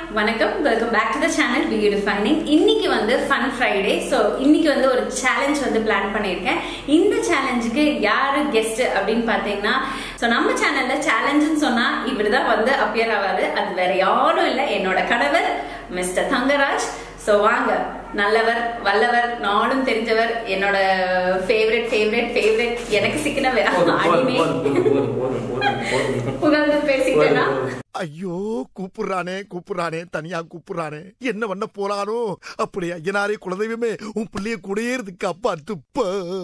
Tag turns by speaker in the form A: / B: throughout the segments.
A: வணக்கம் welcome back to the channel video defining இன்னைக்கு வந்து ஃபன் ஃப்ரைடே ஸோ இன்னைக்கு வந்து ஒரு சேலஞ்ச் வந்து பிளான் பண்ணியிருக்கேன் இந்த சேலஞ்சுக்கு யாரு கெஸ்ட் அப்படின்னு பார்த்தீங்கன்னா ஸோ நம்ம சேனல்ல சேலஞ்சுன்னு சொன்னா இவர் தான் வந்து அப்பியர் ஆவாரு அது வேற யாரும் இல்லை என்னோட கணவர் மிஸ்டர் தங்கராஜ் ஸோ வாங்க நல்லவர் வல்லவர் நானும் தெரிஞ்சவர் என்னோட ஃபேவரட் ஃபேவரட் ஃபேவரட் எனக்கு சிக்கின வே-
B: போதும், போதும்,
A: அடிமை
B: போதும், போதும், போதும், போதும், போதும்.
A: புகழ்ந்து பேசிட்டேன்னா
B: போதும்,
C: ஐயோ கூப்பிடுறானே கூப்பிடுறானே தனியா கூப்பிடுறானே என்ன பண்ண போறானோ அப்படி ஐயனாரே குலதெய்வமே உன் பிள்ளைய கூடயேறதுக்கு அப்பா துப்ப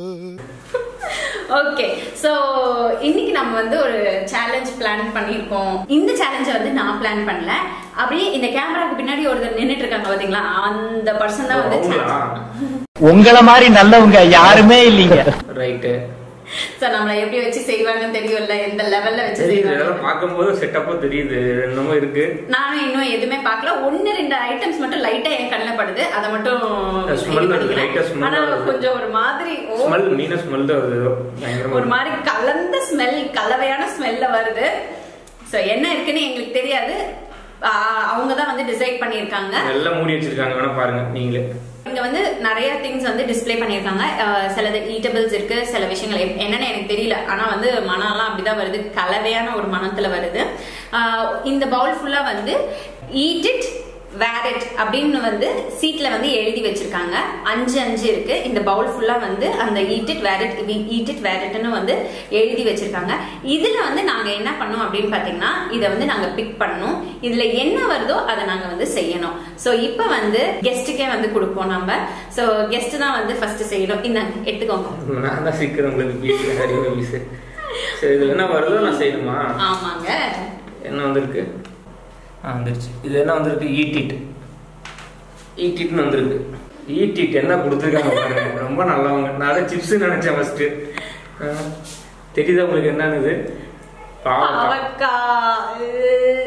A: ஓகே சோ இன்னைக்கு நம்ம வந்து ஒரு சேலஞ்ச் பிளான் பண்ணிருக்கோம் இந்த சேலஞ்சை வந்து நான் பிளான் பண்ணல அப்படியே இந்த கேமராக்கு பின்னாடி ஒருத்தர் நின்னுட்டு இருக்காங்க பாத்தீங்களா அந்த பர்சன் தான் வந்து
B: அவங்களா?
D: உங்கள மாதிரி நல்லவங்க யாருமே இல்லைங்க
B: ரைட்டு.
A: சோ நம்மள எப்படி வச்சு செய்வாங்கன்னு தெரியும்ல எந்த லெவல்ல வச்சு
B: தெரியுது
A: செய்வாங்க
B: இதெல்லாம் பார்க்கும்போது செட்டப்பும் தெரியுது என்னமோ இருக்கு
A: நானும் இன்னும் எதுவுமே பார்க்கல ஒன்னு ரெண்டு ஐட்டம்ஸ் மட்டும் லைட்டா என் கண்ணில் படுது அதை மட்டும்
B: The smell
A: இது
B: வருது,
A: பண்ணிக்கிறேன்.
B: light ஆ smell
A: ஆனா
B: வருது.
A: கொஞ்சம் ஒரு மாதிரி ஓ
B: ஸ்மெல் மீன ஸ்மெல் தான் வருது ஏதோ. பயங்கரமா
A: ஒரு மாதிரி கலந்த ஸ்மெல் கலவையான ஸ்மெல்ல வருது சோ என்ன இருக்குன்னு எங்களுக்கு தெரியாது அவங்க தான் வந்து டிசைட் பண்ணியிருக்காங்க
B: எல்லாம் மூடி வச்சிருக்காங்க வேணா பாருங்க நீங்களே
A: இங்க வந்து நிறைய திங்ஸ் வந்து டிஸ்ப்ளே பண்ணியிருக்காங்க அஹ் சிலது ஈட்டபிள்ஸ் இருக்கு சில விஷயங்கள் எப்- என்னன்னு எனக்கு தெரியல ஆனா வந்து மனம்லாம் அப்படிதான் வருது கலவையான ஒரு மனத்துல வருது அஹ் இந்த பவுல் ஃபுல்லா வந்து ஈட் இட் வேர் இட் அப்படின்னு வந்து சீட்ல வந்து எழுதி வச்சிருக்காங்க அஞ்சு அஞ்சு இருக்கு இந்த பவுல் ஃபுல்லா வந்து அந்த eat it where it eat it where இட்னு வந்து எழுதி வச்சிருக்காங்க இதுல வந்து நாங்க என்ன பண்ணோம் அப்படின்னு பாத்தீங்கன்னா இதை வந்து நாங்க பிக் பண்ணோம் இதுல என்ன வருதோ அதை நாங்க வந்து செய்யணும் சோ இப்போ வந்து கெஸ்ட்டுக்கே வந்து கொடுப்போம் நம்ம சோ கெஸ்ட் தான் வந்து ஃபர்ஸ்ட் செய்யணும் இந்த எடுத்துக்கோங்க
B: நான் தான் சீக்கிரம் உங்களுக்கு பீஸ் அறிவு பீஸ் சரி இதுல என்ன வருதோ நான் செய்யணுமா
A: ஆமாங்க
B: என்ன வந்திருக்கு ஆ வந்துருச்சு இது என்ன வந்திருக்கு ஈட்டிட் ஈட்டிட்னு வந்திருக்கு ஈட்டிட் என்ன கொடுத்துருக்காங்க பாருங்க ரொம்ப நல்லவங்க நான் அதை சிப்ஸ் நினைச்சேன் ஃபர்ஸ்ட் தெரியுதா உங்களுக்கு என்னன்னு இது பாவக்காய்.
A: பாவக்காய்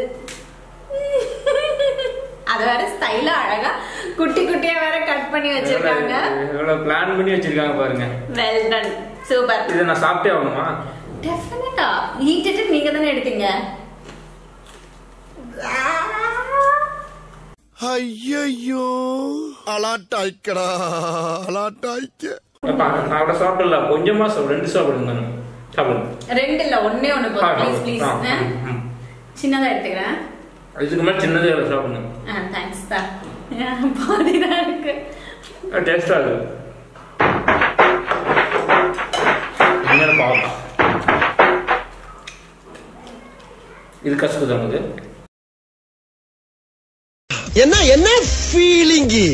A: அத வேற ஸ்டைலா அழகா குட்டி குட்டியா வேற கட் பண்ணி வச்சிருக்காங்க
B: எவ்வளவு பிளான் பண்ணி வச்சிருக்காங்க பாருங்க
A: வெல் டன் சூப்பர்
B: இதை நான் சாப்பிட்டே ஆகணுமா
A: டெஃபினட்டா ஈட்டிட்டு நீங்க தானே எடுத்தீங்க
C: ஐயையோ அலாட்டாய்க்கடா அலாட்டாய்க்க
B: அப்பா, நான் அவ்வளவு சாப்பிடல கொஞ்சமா சாப்பிடு ரெண்டு சாப்பிடுங்க நானு. சாப்பிடுங்க
A: ரெண்டு இல்ல ஒண்ணே ஒண்ணு
B: ஆ,
A: போதும் ப்ளீஸ்
B: ஆ,
A: ப்ளீஸ்
B: ம், ம்.
A: சின்னதா எடுத்துக்கிறேன்
B: இதுக்கு மேல சின்னதே எவ்வளவு சாப்பிடுங்க
A: ஆ தேங்க்ஸ் தான் பாதி தான் இருக்கு
B: டேஸ்டா இருக்கு உண்மையான பாவக்காய் இது கசக்குது நமக்கு
C: என்ன என்ன ஃபீலிங்கு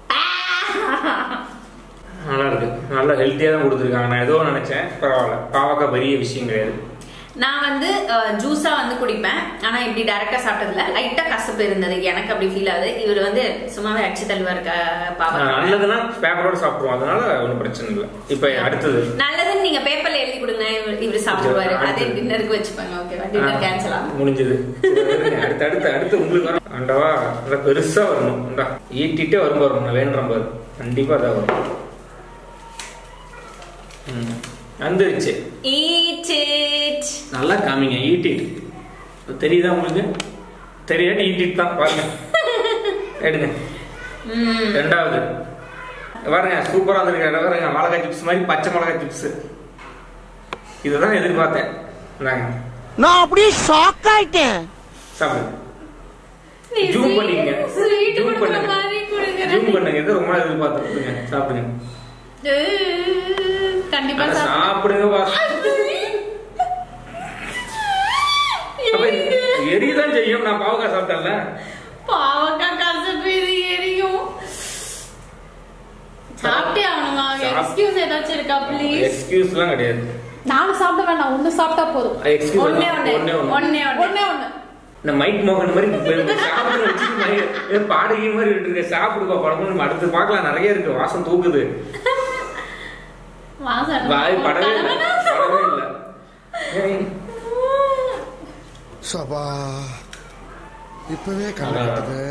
B: நல்லா இருக்கு நல்லா ஹெல்த்தியா தான் கொடுத்துருக்காங்க நான் ஏதோ நினைச்சேன் பரவாயில்ல பாவக்காய் பெரிய விஷயம் கிடையாது
A: நான் வந்து ஜூஸா வந்து குடிப்பேன் ஆனா இப்படி டைரக்டா சாப்பிட்டதுல லைட்டா கசப்பு இருந்தது எனக்கு அப்படி ஃபீல் ஆகுது இவர் வந்து சும்மாவே அடிச்சு தள்ளுவார்
B: ஆஹ்
A: பாவம்
B: நல்லதுன்னா பேப்பரோட சாப்பிடுவோம் அதனால ஒன்றும் பிரச்சனை இல்லை இப்போ அடுத்தது
A: நல்லதுன்னு நீங்க பேப்பர்ல எழுதி கொடுங்க இவர் இவர் சாப்பிடுவாரு அதே
B: அடுத்தது.
A: டின்னருக்கு வச்சுப்பாங்க ஓகேவா டின்னர் கேன்சல் ஆகும்
B: முடிஞ்சது அடுத்து அடுத்து அடுத்து உங்களுக்கு வரும் ஆண்டவா நல்லா பெருசா வரணும் இந்தா, ஈட்டிட்டே வரும் பாரு நான் வேண்டுறேன் பாரு கண்டிப்பா அதான் வரும் ம், வந்துருச்சு
A: ஈட் இட்
B: நல்லா காமிங்க ஈட்டிட் தெரியுதா உங்களுக்கு தெரியாது ஈட்டிட் தான் பாருங்க எடுங்க ரெண்டாவது பாருங்க சூப்பரா வந்திருக்கு பாருங்க மிளகாய் சிப்ஸ் மாதிரி பச்சை மிளகாய் சிப்ஸ் இதுதான் எதிர்பார்த்தேன் இந்தாங்க
C: நான் அப்படியே ஷாக் ஆயிட்டேன்
B: சாப்பிடுங்க ஜூம் பண்ணிக்கங்க
A: ஸ்வீட்
B: ஜூம்
A: கொடுக்குற
B: பண்ணுங்க
A: மாதிரி கொடுக்குறேன்
B: ஜூம் பண்ணுங்க இது ரொம்ப எதிர்பார்த்துருக்குங்க சாப்பிடுங்க
A: கண்டிப்பா
B: அட,
A: சாப்பிடு.
B: சாப்பிடுங்க பாஸ் அப்ப எரிதான் செய்யும் நான் பாவக்காய் சாப்பிட்டேன்ல
A: பாவக்காய் கசப்பு இது எரியும் சாப்பிட்டே ஆகணுமா
B: சாப்~
A: எக்ஸ்கியூஸ் ஏதாச்சும் இருக்கா ப்ளீஸ்
B: எக்ஸ்கியூஸ்லாம் கிடையாது
E: நானும் சாப்பிட வேண்டாம் ஒண்ணு சாப்பிட்டா போதும்
B: எக்ஸ்கியூஸ்
A: ஒண்ணே
B: ஒண்ணே
A: ஒண்ணு
B: ஒண்ணு
A: ஒண்ணே ஒண்ணு
E: ஒண்ணே ஒண்ணு
B: இந்த மைக் மோகன் மாதிரி இப்ப சாப்பிடுற வச்சுட்டு மாதிரி ஏதோ பாடகி மாதிரி இருக்கு சாப்பிடுப்பா படமும் நம்ம அடுத்து பார்க்கலாம் நிறைய இருக்கு வாசம் தூக்குது
A: வாசம்
B: வாய் படவே இல்லை படவே இல்லை ஏய்,
C: சபா இப்பவே கண்ணாட்டுது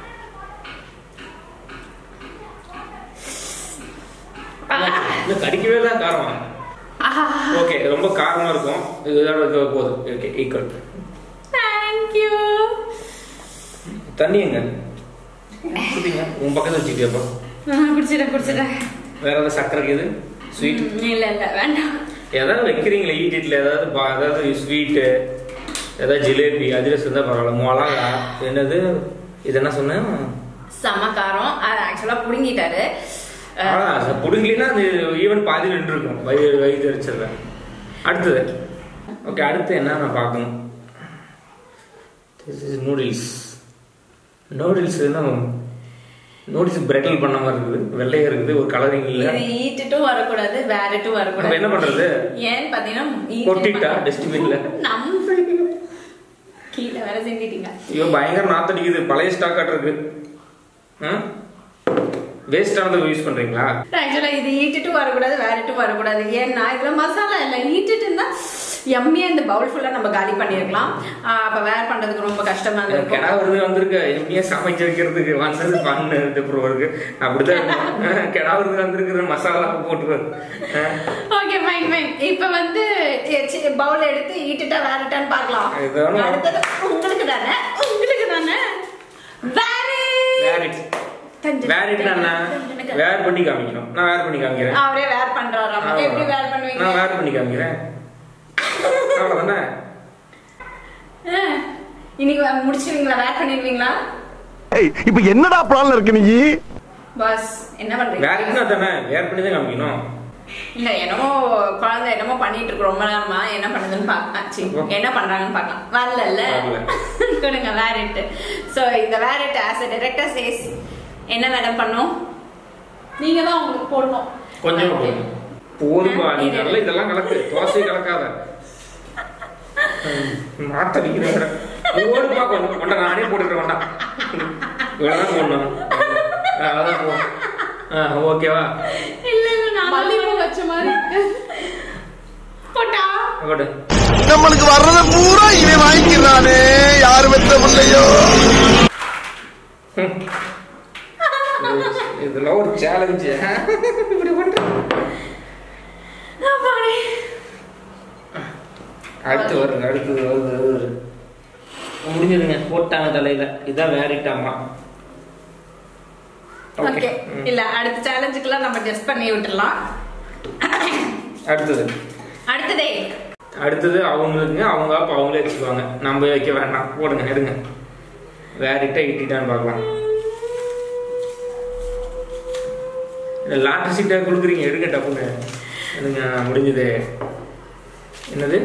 B: இன்னும் கடிக்கவே தான் காரம் ஓகே ரொம்ப காரமா இருக்கும் இதோட இது போதும் ஓகே ஈக்குவல்
A: தேங்க்யூ
B: தண்ணி எங்க குடிங்க உன் பக்கத்துல வச்சுக்கிட்டியாப்பா
A: குடிச்சிட்டேன் குடிச்சிட்டேன்
B: வேற ஏதாவது சக்கரை இருக்குது ஸ்வீட்
A: ம், இல்ல இல்ல வேண்டாம்
B: ஏதாவது வைக்கிறீங்களே ஈட்டிட்ல ஏதாவது பா- ஏதாவது ஸ்வீட்டு ஏதாவது ஜிலேபி அதிரசம் இருந்தால் பரவாயில்ல மிளகா என்னது இது என்ன சொன்னேன்
A: செம காரம் அது ஆக்சுவலா புடுங்கிட்டாரு அஹ்,
B: புடுங்கலின்னா அது ஈவன் பாதி நின்று இருக்கும் வயிறு வயிறு எரிச்சல அடுத்தது ஓகே அடுத்து என்ன நான் பார்க்கணும் this is noodles noodles noodles பிரெட்டல் பண்ண மாதிரி இருக்குது வெள்ளையா இருக்குது ஒரு கலரிங் இல்ல
A: இது ஈட்டுட்டும் வரக்கூடாது வேறட்டும்
B: நம்ம
A: வரக்கூடாது
B: என்ன பண்றது
A: ஏன்னு பாத்தீங்கன்னா eat
B: கொட்டிட்டா
A: பண்ண-
B: டஸ்ட்பின்ல
A: நம்ம கீழே வேற செஞ்சிட்டீங்க
B: ஐயோ பயங்கர நாத்தடிக்குது பழைய ஸ்டாக் இருக்கு வேஸ்ட் ஆனதை யூஸ் பண்றீங்களா
A: ஆக்சுவலா இது ஈட்டுட்டும் வரக்கூடாது வேறட்டும் வரக்கூடாது ஏன்னா இதுல மசாலா இல்ல ஈட்டுட்டு இருந்தா எம்மியா இந்த பவுல் ஃபுல்லா நம்ம காலி பண்ணிருக்கலாம் ஆஹ் அப்ப வேர் பண்றதுக்கு ரொம்ப கஷ்டமா இருந்திருக்கும்
B: கிடா வருது வந்திருக்கு எப்படியே சமைச்சு வைக்கிறதுக்கு வந்தது பண்ணு அப்புறம் இருக்கு அப்படிதான் இருக்கும். கிடா வருது வந்திருக்குது மசாலா போட்டு
A: ஓகே ஃபைன் ஃபைன் இப்போ வந்து பவுல் எடுத்து ஈட்டுட்டா வேறட்டான்னு பார்க்கலாம்
B: இதுதானே.
A: அடுத்தது உங்களுக்கு தானே உங்களுக்கு தானே வேறு
B: வேரிட் வேரிட் என்ன வேர் பண்ணி காமிக்கணும் நான் வேர் பண்ணி காமிக்கிறேன்
A: அவரே வேர் பண்றாராம் எப்படி வேர்
B: நான்
A: பண்ணுவீங்க
B: வேர் பண்ணி காமிக்கிறேன் அவ்வளவுதானே
A: ஆ, இன்னைக்கு வே- முடிச்சிருவீங்களா வேர் பண்ணிடுவீங்களா
C: ஏய் இப்ப என்னடா பிளான்ல இருக்கு நீ
A: பாஸ் என்ன பண்றீங்க
B: வேரிட்னா தானே வேர் பண்ணி தான் காமிக்கணும்
A: இல்ல என்னமோ குழந்தை என்னமோ பண்ணிட்டு இருக்கு ரொம்ப நேரமா என்ன பண்ணுதுன்னு பார்க்கலாம் சி, என்ன பண்றாங்கன்னு பார்க்கலாம் வரல
B: வரல.
A: கொடுங்க வேரெட் சோ இந்த வேரெட் ஆஸ் a director says என்ன மேடம் பண்ணும்
E: நீங்க தான் உங்களுக்கு போடணும்
B: கொஞ்சமா போதும் போதுமா நீ நல்ல இதெல்லாம் கலக்கு தோசை கலக்காத மாத்தடிக்கிற ஓடுப்பா கொஞ்சம் கொண்ட நானே போட்டுக்கிற வேண்டாம் இவ்வளவுதான் போடணும் ஆ, அதான் போ ஆ ஓகேவா
A: இல்ல இல்ல நான்
E: மல்லிகைப்பூ வச்ச மாதிரி இருக்கு
A: போட்டா
B: கொடு
C: நம்மளுக்கு வர்றத பூரா இவன் வாங்கிக்கிறானே யாரு வெத்த பிள்ளையோ
B: இதெல்லாம் ஒரு சேலஞ்சு இப்படி பண்ற
A: அப்பாடி.
B: அடுத்து வருங்க அடுத்தது வருது வருது முடிஞ்சதுங்க போட்டாங்க தலையில இதான் வேறிட்டாமா
A: ஓகே இல்ல அடுத்த சேலஞ்சுக்கெல்லாம் நம்ம ஜஸ்ட் பண்ணி விட்டுறலாம்
B: அடுத்தது
A: அடுத்ததே
B: அடுத்தது அவங்களுக்குங்க அவங்க அப்ப அவங்களே வச்சுக்குவாங்க நம்ம வைக்க வேண்டாம் போடுங்க எடுங்க வேறிட்ட இட்டிட்டான்னு பார்க்கலாம் இல்லை லாட்டரி சீட்டாக கொடுக்குறீங்க எடுங்க டப்புன்னு எடுங்க முடிஞ்சது என்னது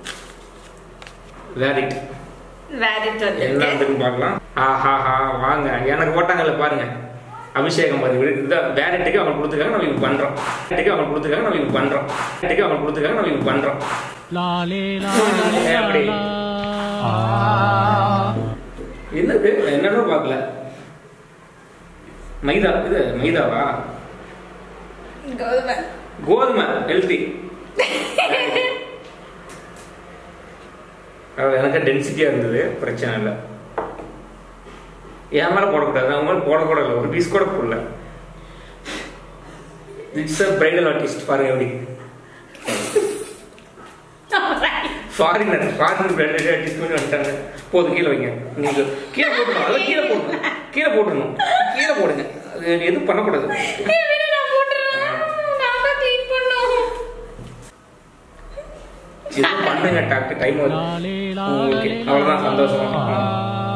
B: வேரிட்
A: வேரிட்
B: என்ன
A: வந்து
B: வந்துன்னு பார்க்கலாம் ஆஹாஹா வாங்க எனக்கு போட்டாங்கல்ல பாருங்க அபிஷேகம் பாருங்க இதுதான் வேரட்டுக்கு அவங்க கொடுத்துருக்காங்க நம்ம இது பண்றோம் வேரட்டுக்கு அவங்க கொடுத்துருக்காங்க நம்ம இது பண்றோம் வேரட்டுக்கு அவங்க கொடுத்துருக்காங்க நம்ம இது பண்றோம் எப்படி என்னது என்னன்னு பார்க்கல மைதா இது மைதாவா
A: கோதுமை
B: கோதுமை ஹெல்த்தி எனக்கு டென்சிட்டியா இருந்தது பிரச்சனை இல்லை என் மேல போடக்கூடாது அவங்க மேல போடக்கூடாது ஒரு பீஸ் கூட போடல இட்ஸ் அ பிரைடல் ஆர்டிஸ்ட் பாருங்க எப்படி ஃபாரினர் ஃபாரினர் பிரைடல் ஆர்டிஸ்ட் பண்ணி வந்துட்டாங்க போதும் கீழே வைங்க நீங்க கீழே போடணும் அதான் கீழே போடணும் கீழே போடணும் கீழே போடுங்க அது எதுவும் பண்ணக்கூடாது
A: ஏய், விடு, நான் போட்டுறேன். நான் தான் clean பண்ணணும்.
B: எதுவும் பண்ணுங்க டாக்டர் டைம் வருது ஓகே அவ்வளவுதான் சந்தோஷம்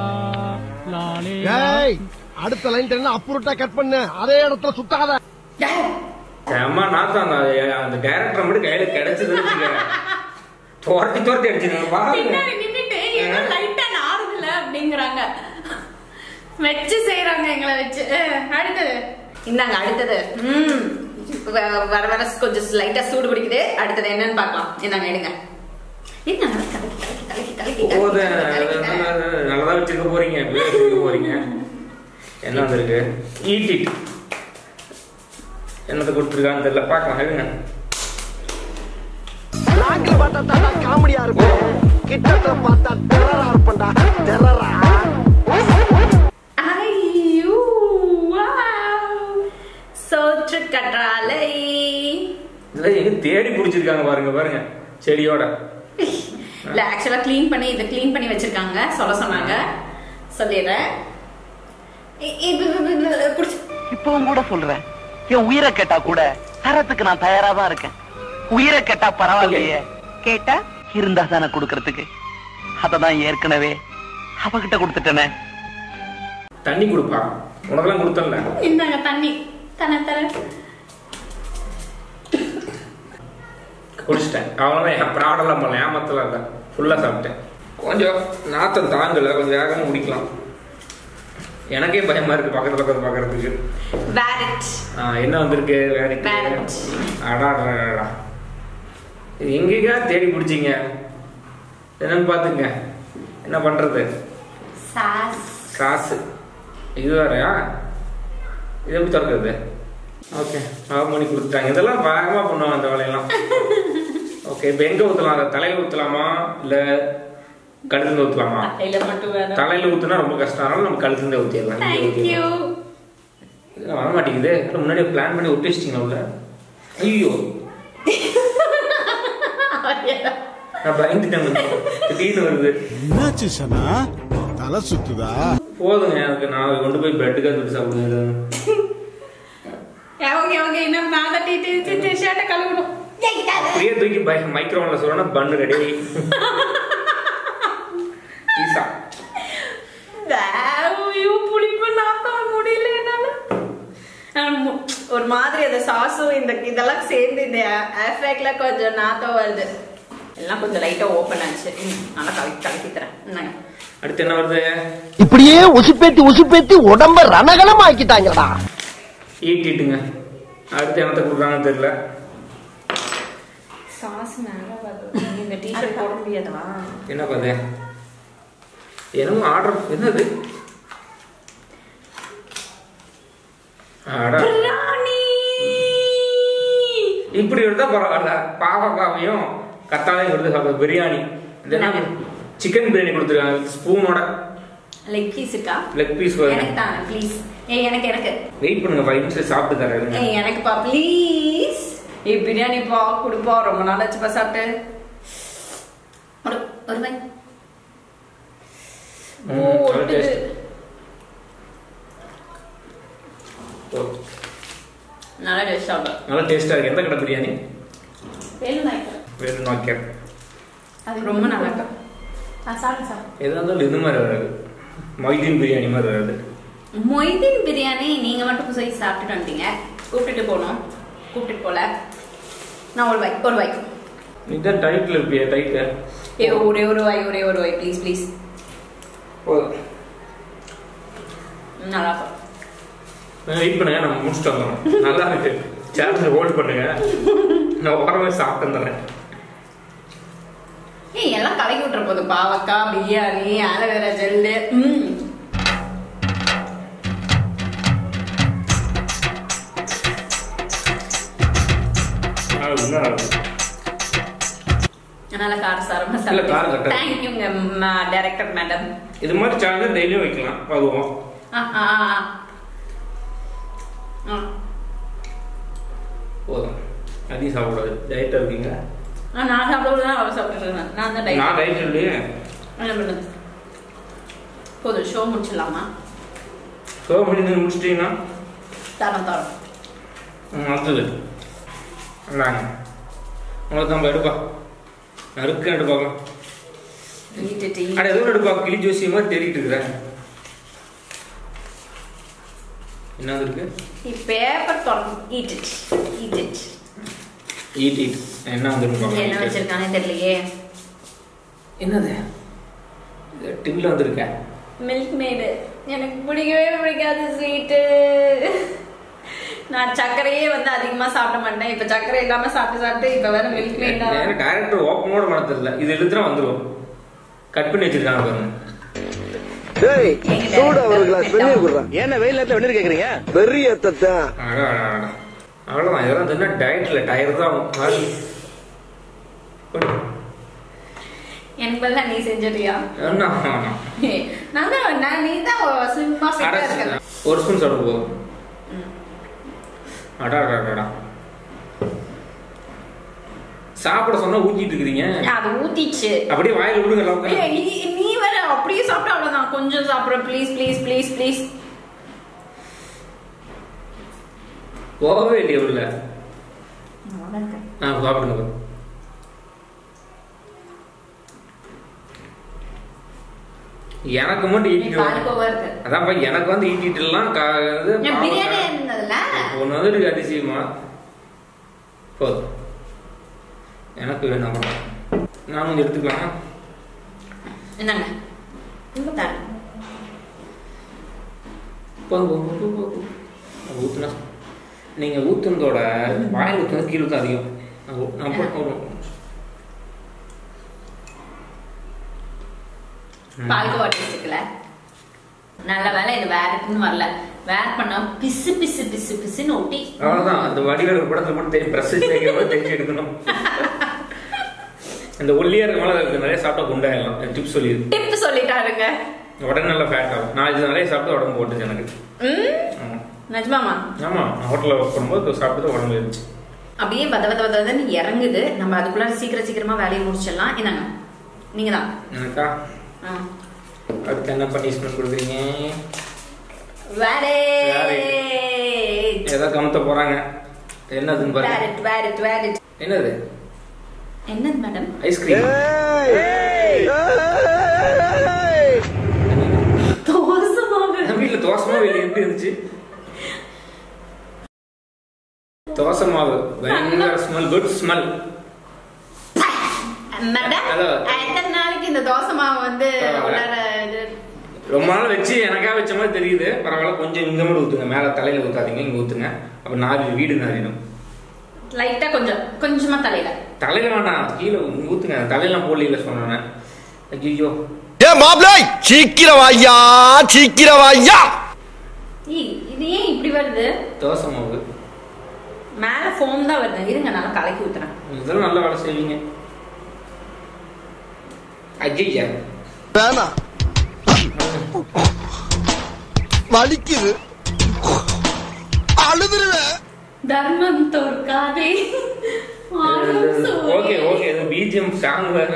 C: ஏய் அடுத்த லைன் என்ன அப்புறட்டா கட் பண்ணு அதே இடத்துல சுத்தாத
B: செம்ம நாத்தம் அந்த அந்த டைரக்டர் மட்டும் கையில கிடைச்சதுன்னு வச்சுக்கோங்க. துரத்தி துரத்தி அடிச்சிருங்க பாருங்க
A: பின்னாடி நின்னுட்டு ஏதோ light ஆ நாறுதுல அப்படிங்கறாங்க. வச்சு செய்றாங்க எங்களை வச்சு அஹ், அடுத்தது இந்தாங்க அடுத்தது ம் வ- வர வர கொஞ்சம் லைட்டா சூடு பிடிக்குது அடுத்தது என்னன்னு பார்க்கலாம் இந்தாங்க எடுங்க என்ன கலக்கி கலக்கி கலக்கி கலக்கி
B: போதும்
A: கலக்கி கலக்கி கலக்கி.
B: நல்லதா வச்சிருக்க போறீங்க இப்படியே வச்சிருக்க போறீங்க என்ன வந்திருக்கு ஈட் இட் என்னத்தை கொடுத்துருக்கான்னு தெரியல பார்க்கலாம் எடுங்க
C: நாக்கில் பார்த்தா தாண்டா காமெடியா இருக்கும் கிட்டத்துல பார்த்தா டெரரா இருப்பேன்டா டெரரா
A: ஐயோ wow. சோற்று கற்றாழை
B: இதெல்லாம் எங்க தேடி பிடிச்சிருக்காங்க பாருங்க பாருங்க செடியோட
A: இல்ல ஆக்சுவலா க்ளீன் பண்ணி இதை க்ளீன் பண்ணி வச்சிருக்காங்க சொல்ல சொன்னாங்க சொல்லிடுறேன் இ- இது- இது- இது- இது- குடிச்சு
D: இப்பவும் கூட சொல்றேன் என் உயிரை கேட்டா கூட தரத்துக்கு நான் தயாரா தான் இருக்கேன் உயிரை கேட்டா பரவாயில்லையே கேட்டா இருந்தா தானே கொடுக்கறதுக்கு அததான் ஏற்கனவே அவகிட்ட கொடுத்துட்டேனே
B: தண்ணி கொடுப்பா உனக்கெல்லாம் கொடுத்தல
A: இந்தாங்க தண்ணி தர தர
B: குடிச்சிட்டேன் அவ்வளோதான் என் ப்ராடெல்லாம் பண்ணல ஏமாத்தலாம் இல்லை ஃபுல்லாக சாப்பிட்டேன் கொஞ்சம் நாத்தம் தாங்கல கொஞ்சம் வேகமாக முடிக்கலாம் எனக்கே பயமா இருக்கு பக்கத்துல உட்காந்து பார்க்கறதுக்கு
A: வேரட்
B: ஆ, என்ன வந்திருக்கு வேற
A: Parrot.
B: அடாடா இது எங்கேயா தேடி பிடிச்சிங்க என்னன்னு பாத்துங்க என்ன பண்றது
A: சாஸ்
B: காசு இது வேறயா இது எப்படி திறக்கிறது ஓகே ஆஃப் பண்ணி கொடுத்துட்டாங்க இதெல்லாம் வேகமாக பண்ணுவாங்க அந்த வேலையெல்லாம் ஓகே இப்போ எங்கே ஊற்றலாம் அதை தலையில் ஊற்றலாமா இல்லை கழுத்துல ஊற்றலாமா
A: கையில மட்டும் வேணும்
B: தலையில் ஊற்றுனா ரொம்ப கஷ்டம் அதனால நம்ம கழுத்துல ஊற்றிடலாம்
A: தேங்க்யூ
B: இதெல்லாம் வர மாட்டேங்குது இதெல்லாம் முன்னாடியே பிளான் பண்ணி ஒட்டி வச்சிட்டீங்களா உள்ள ஐயோ நான் பயந்துட்டேன் கொஞ்சம். திடீர்னு வருது
F: என்னாச்சு சனா தலை சுத்துதா
B: போதுங்க எனக்கு நான் கொண்டு போய் பெட்டுக்காக தொட்டு சாப்பிடுங்க
A: ஓகே ஓகே இன்னும் நான் தட்டிட்டு ஷர்ட்டை கழுவணும்
B: அப்படியே தூக்கி பை மைக்ரோவனில் சொல்லணும் பண்ணு ரெடி பீஸா
A: ஐயோ புளிப்பு நாத்தம் முடியல என்னால ஆஹ் மு- ஒரு மாதிரி அந்த சாஸும் இந்த இதெல்லாம் சேர்ந்து இந்த எஃபெக்ட்ல கொஞ்சம் நாத்தம் வருது எல்லாம் கொஞ்சம் லைட்டா ஓப்பன் ஆச்சு ம், நல்லா கலக்கி கலக்கி தரேன் இந்தாங்க.
B: அடுத்து என்ன வருது
D: இப்படியே உசுப்பேத்தி உசுப்பேத்தி உடம்ப ரணகலம் ஆக்கிட்டாங்கடா
B: ஈட்டிட்டுங்க அடுத்து என்னத்தை கொடுக்குறாங்கன்னு தெரியல
A: சாஸ் மேல வருது இந்த டீஷர்ட் போட முடியாதா
B: என்ன பாது என்னமோ ஆர்டர் என்னது அடா
A: ராணி
B: இப்படி இருந்தா பரவாயில்ல பாவக்காவையும் கத்தாழையும் கொடுத்து சாப்பிடுறது பிரியாணி இது என்ன சிக்கன் பிரியாணி கொடுத்துருக்காங்க ஸ்பூனோட
A: லெக் பீஸ் இருக்கா
B: லெக் பீஸ்
A: எனக்கு தான் ப்ளீஸ் ஏய் எனக்கு எனக்கு
B: வெயிட் பண்ணுங்க ஃபைவ் நிமிஷம் சாப்பிட்டு தரேன்
A: ஏய் எனக்குப்பா ப்ளீஸ் ஏய் பிரியாணிப்பா கொடுப்பா ரொம்ப நாள் ஆச்சுப்பா சாப்பிட்டு ஒரு ஒரு வாய் ஓ
B: ம், நல்ல
A: ஒட்டுது.
B: taste. ஓ,
A: நல்லா டேஸ்ட் சாப்பிடும்
B: நல்ல டேஸ்டா இருக்கு எந்த கடை பிரியாணி
E: வேலு நாய்க்கர்
B: வேறு நோக்கியர்
E: அது
A: ரொம்ப நல்லா இருக்கும்
E: நான் சாப்பிட்டு சாப்பிட்டேன்
B: எதா இருந்தாலும் இது மாதிரி வராது மைதீன் பிரியாணி மாதிரி வராது
A: மொய்தீன் பிரியாணி நீங்க மட்டும் போய் சாப்பிட்டுட்டு வந்துட்டீங்க கூப்பிட்டுட்டு போனோம் கூப்பிட்டுட்டு போல நான் ஒரு வாய் ஒரு வாய்
B: இதுதான் டைட்டில் இருப்பியா டைட்டில்
A: ஏ ஒரே ஒரு வாய் ஒரே ஒரு வாய் ப்ளீஸ் ப்ளீஸ்
B: போதும்
A: நல்லா இருக்கும்
B: வெயிட் பண்ணுங்க நம்ம முடிச்சுட்டு வந்துடுறோம் நல்லா இருக்கு சேனல் ஹோல்ட் பண்ணுங்க நான் ஓரமாக சாப்பிட்டு வந்துடுறேன்
A: ஏய் எல்லாம் கலக்கி விட்டுற போது பாவக்காய் பிரியாணி ஆலோவேரா ஜெல்லு ம்
B: ஆ, இன்னும் நல்லா இருக்கு.
A: நல்ல காரசாரமா
B: இல்ல, காரம் கரெக்டா இருக்கு.
A: தேங்க்யூங்க டைரக்டர் மேடம்
B: இது மாதிரி சேனல் டெய்லியும் வைக்கலாம் அதுவும் போதும் அதையும் சாப்பிடாது டயட்டாக இருக்கீங்க
A: நான் சாப்பிட தான் அவர் சாப்பிட்டுருக்கேன் நான் தான்
B: நான்
A: டைட்
B: டயட் இல்லையே
A: என்ன பண்ணுது போதும் ஷோ முடிச்சிடலாமா
B: ஷோ பண்ணி முடிச்சிட்டீங்கன்னா
A: தரோம் தரோம்
B: ம், அடுத்தது இந்தாங்க உங்களுக்கு நம்ம எடுப்பா நறுக்க எடுப்பாங்க
A: ஈட்டு
B: அட ஏதோ ஒரு எடுப்பா கிளி ஜோசி மாதிரி தேடிட்டு இருக்கிறேன் என்ன இருக்கு
A: பேப்பர் திறக்கும் eat it eat it
B: eat eat என்ன வந்துருக்கு
A: என்ன வச்சிருக்கானே தெரியலையே
B: என்னது டிவில வந்திருக்கேன்
A: மில்க் மேடு எனக்கு பிடிக்கவே பிடிக்காது ஸ்வீட்டு நான் சர்க்கரையே வந்து அதிகமா சாப்பிட மாட்டேன் இப்ப சர்க்கரை இல்லாம சாப்பிட்டு சாப்பிட்டு இப்ப வேற மில்க் மேட்
B: எனக்கு டைரக்டர் ஓப்பனோட பண்ண தெரியல இது எழுதுனா வந்துடும் கட் பண்ணி வச்சிருக்காங்க பாருங்க
G: டேய் சூடா ஒரு கிளாஸ் வெந்நீர் குடுறா
D: என்ன வெயில் நேரத்துல வெந்நீர் கேக்குறீங்க
G: பெரிய தத்தா
B: அடா, அடா, அடா. அவ்வளவுதான் இதெல்லாம் தின்னா டயட்ல டயர் தான் ஆகும். ஆளு. கொடு.
A: எனக்கு பதிலா நீ செஞ்சிட்டியா
B: என்ன வேணாம்.
A: நான் தான் நான் நீ தான் சும்மா
B: அட,
A: ஃபிட்டா இருக்க
B: ஒரு ஸ்பூன் சாப்பிட போதும் அடா அடா, அடா சாப்பிட சொன்னா ஊத்திட்டு இருக்கிறீங்க
A: அது ஊத்திச்சு
B: அப்படியே வாயில விடுங்க எல்லாத்தையும்.
A: ஏய், நீ நீ வேற அப்படியே சாப்பிட்டா அவ்வளவுதான் கொஞ்சம் சாப்பிடுற ப்ளீஸ் ப்ளீஸ் ப்ளீஸ் ப்ளீஸ்
B: போகவே இல்லையே உள்ள
A: அவ்வளவுதான் இருக்கு.
B: ஆ சாப்பிடுங்க எனக்கு மட்டும்
A: நீ
B: ஈட்டிட்டு
A: பால்கோவா இருக்கு
B: அதான்ப்பா எனக்கு வந்து ஈட்டிட்டு எல்லாம் கா- இது
A: என் பிரியாணி
B: பாவக்காய்.
A: இருந்ததுல
B: ஒன்று வந்துருக்கு அதிசயமா போதும் எனக்கு வேணும் அப்புறம் நான் கொஞ்சம் எடுத்துக்கலாம்
A: என்னங்க தரேன்.
B: போதும் போதும் போதும் போதும் ஊற்றுனா நீங்கள் ஊற்றுனதோட வாயில் ஊற்றுனது கீழே தான் அதிகம் நான் ஊ- நான் போட்டு போடுறோம்
A: பால்கோவா டேஸ்ட் இருக்குல்ல நல்ல வேலை இது வேறக்குன்னு வரல வேற பண்ணா பிசு பிசு பிசு பிசுன்னு ஒட்டி
B: அவ்வளோதான் அந்த வடிவேல் படத்தில் மட்டும் தெரியும் ப்ரெஸ் தேய்க்கிற மாதிரி தேய்ச்சி எடுக்கணும் இந்த ஒல்லியா இருக்க மேலே அதுக்கு நிறைய சாப்பிட்டா குண்டாயிடலாம் டிப்ஸ் சொல்லியிருக்கு
A: டிப் சொல்லிட்டாருங்க
B: உடனே நல்லா ஃபேட் ஆகும் நான் இது நிறைய சாப்பிட்டு உடம்பு போட்டுச்சு எனக்கு
A: ம்
B: ஆமா.
A: நிஜமாமா
B: ஆமா நான் ஹோட்டலில் ஒர்க் பண்ணும்போது சாப்பிட்டு உடம்பு இருந்துச்சு
A: அப்படியே பத பத பதன்னு இறங்குது நம்ம அதுக்குள்ள சீக்கிரம் சீக்கிரமா வேலையை முடிச்சிடலாம் என்னங்க நீங்க தான்
B: எனக்கா அடுத்து என்ன பனிஷ்மெண்ட் கொடுக்குறீங்க
A: வேறே
B: ஏதோ கமத்த போறாங்க என்னதுன்னு பாருங்க
A: வேரிட் வேரிட் வேரிட்
B: என்னது
A: என்னது மேடம்
B: ஐஸ்கிரீம்
A: தோசமாக
B: வீட்டில் தோசை மாவு வெளியே எப்படி இருந்துச்சு தோசை மாவு பயங்கர smell good smell
A: madam
B: Hello.
A: எத்தனை நாளைக்கு இந்த தோசை மாவு வந்து
B: பரவாயில்ல.
A: உள்ளார இது
B: ரொம்ப நாள் வச்சு எனக்கா வச்ச மாதிரி தெரியுது பரவாயில்ல கொஞ்சம் இங்க மட்டும் ஊத்துங்க மேல தலையில ஊத்தாதீங்க இங்க ஊத்துங்க அப்ப நாரி வீடு நாரிடும்
A: லைட்டா கொஞ்சம் கொஞ்சமா தலையில
B: தலையில வேண்டாம் கீழே இங்க ஊத்துங்க தலையெல்லாம் போடல சொன்னேன் ஐயோ
C: ஏ மாப்பிளை சீக்கிரம் வாய்யா சீக்கிரம் வாய்யா
A: ஏய், இது ஏன் இப்படி வருது
B: தோசை மாவு
A: மேல ஃபோம் தான் வருது இருங்க நல்லா கலக்கி ஊத்துறேன்
B: இதெல்லாம் நல்ல வேலை செய்வீங்க ஐயா
C: வேணாம் வலிக்குது அழுதுருவேன்
A: தர்மம் தோற்காதே ஆளும் சூரியனே.
B: ஓகே ஓகே இது பிஜிஎம் சாங் வேற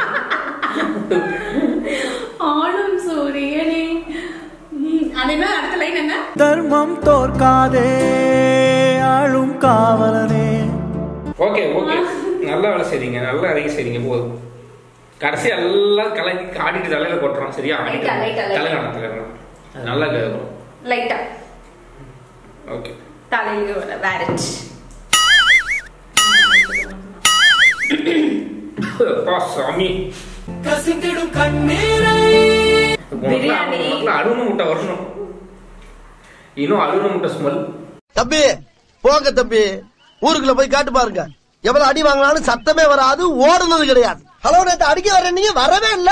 A: ஆளும் சூரியனே ம், அது என்ன அடுத்த லைன் என்ன
H: தர்மம் தோற்காதே ஆளும் காவலனே
B: ஓகே ஓகே நல்ல வேலை செய்றீங்க நல்ல அறிக்கை செய்றீங்க போதும் கடைசி எல்லாம் கலக்கி ஆடிட்டு தலையில கொட்டுறோம் சரியா ஆடிட்டு
A: Light ஆ, light ஆ, light ஆ.
B: தலைகாணம் தலைகாணம் அது நல்லா கேட்கும்
A: லைட்டா
B: ஓகே
A: தலையில வேரட்
B: அப்பா சாமி
H: கசிந்திடும் கண்ணீரை
A: பிரியாணி.
B: அருண முட்டை வரணும் இன்னும் அருண முட்டை ஸ்மெல்
G: தம்பி போங்க தம்பி ஊருக்குள்ள போய் காட்டு பாருங்க எவ்வளவு அடி வாங்கினாலும் சத்தமே வராது ஓடுனது கிடையாது ஹலோ நேத்து அடிக்க வர நீங்க வரவே இல்ல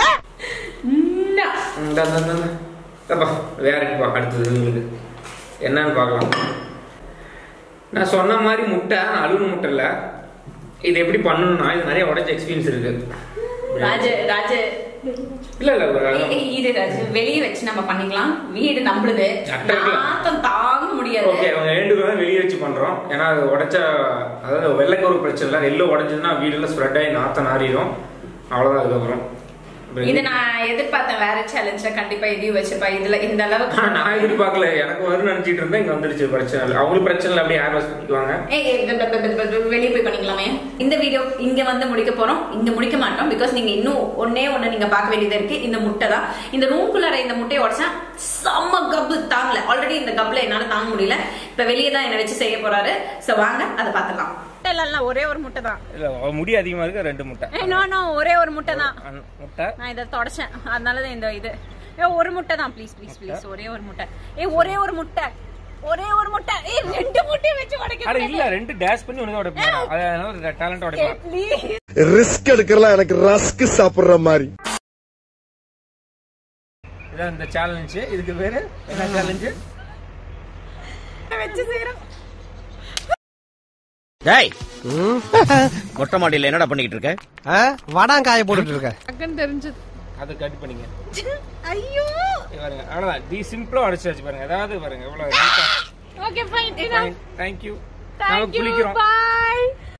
B: அப்பா வேற இப்போ அடுத்தது உங்களுக்கு என்னன்னு பார்க்கலாம் நான் சொன்ன மாதிரி முட்டை அழுகு முட்டை இல்லை இது எப்படி பண்ணணும்னா இது நிறைய உடச்ச எக்ஸ்பீரியன்ஸ் இருக்கு
A: ராஜு ராஜு
B: இல்ல இல்ல ஒரு
A: ஏய், ஏய், இரு ராஜு வெளியே வச்சு நம்ம பண்ணிக்கலாம் வீடு நம்மளுது
B: அட்டை.
A: நாத்தம் தாங்க முடியாது
B: ஓகே அவங்க ரெண்டு பேரும் வெளியே வச்சு பண்றோம் ஏன்னா அது உடைச்ச அதாவது வெள்ளைக்கோரு பிரச்சனை இல்லை எள்ளு உடஞ்சதுன்னா வீடுல ஸ்ப்ரெட் ஆகி நாத்தம் நாறிடும் அவ்வளவுதான் அதுக்கப்புறம் அப்புறம்
A: இது நான் எதிர்பார்த்தேன் வேற சேலஞ்சில கண்டிப்பா இதையும் வச்சிருப்பா இதுல இந்த அளவுக்கு
B: ஆனா, நான் எதிர்பார்க்கல எனக்கு வரும்னு நினைச்சிட்டு இருந்தேன் இங்க வந்துருச்சு பிரச்சனை இல்லை அவங்களுக்கு பிரச்சனை இல்லை அப்படியே ஹேர் வாஷ் பண்ணிக்குவாங்க
A: ஏய், ஏய், ப- ப- ப- ப- வெளியே போய் பண்ணிக்கலாமே இந்த வீடியோ இங்க வந்து முடிக்க போறோம் இங்க முடிக்க மாட்டோம் பிகாஸ் நீங்க இன்னும் ஒன்னே ஒண்ணு நீங்க பார்க்க வேண்டியது இருக்கு இந்த முட்டை தான் இந்த ரூம்குள்ளார இந்த முட்டையை உடச்சா செம்ம கப்பு தாங்கல ஆல்ரெடி இந்த கப்ல என்னால தாங்க முடியல இப்ப வெளியே தான் என்ன வச்சு செய்ய போறாரு சோ வாங்க அதை பார்த்துலாம் இல்ல ஒரே ஒரு முட்டை தான்
B: இல்ல முடி அதிகமா இருக்கு ரெண்டு முட்டை
A: நோ நோ ஒரே ஒரு முட்டை தான்
B: அன்- முட்டை
A: நான் இதை தொடச்சேன் அதனால தான் இந்த இது ஏ ஒரு முட்டை தான் ப்ளீஸ் ப்ளீஸ் ப்ளீஸ் ஒரே ஒரு முட்டை ஏ ஒரே ஒரு முட்டை ஒரே ஒரு முட்டை ஏ ரெண்டு முட்டையை வச்சு உடைக்க
B: அட இல்ல ரெண்டு டேஷ் பண்ணி உனக்கு உடைப்பேன் அதனால ஒரு டேலண்ட் உடைக்கலாம்
A: ப்ளீஸ்
C: ரிஸ்க் எடுக்கலாம் எனக்கு ரஸ்க் சாப்பிடுற மாதிரி
B: இதான் இந்த சேலஞ்சு இதுக்கு பேரு என்ன சேலஞ்சு
A: வச்சு செய்யறோம்
I: டேய் மொட்டை மாடியில என்னடா பண்ணிக்கிட்டு இருக்க
G: வடாங்காய போட்டுட்டு இருக்க
B: அதை கட் பண்ணிங்க
A: ஐயோ
B: இங்க பாருங்க அவ்வளவுதான் டி சிம்பிளா உடைச்சு வச்சு பாருங்க அதாவது பாருங்க எவ்வளவு
A: ஓகே ஃபைன்
B: தேங்க்யூ நாம
A: தேங்க் யூ
B: குளிக்கிறோம்
A: பை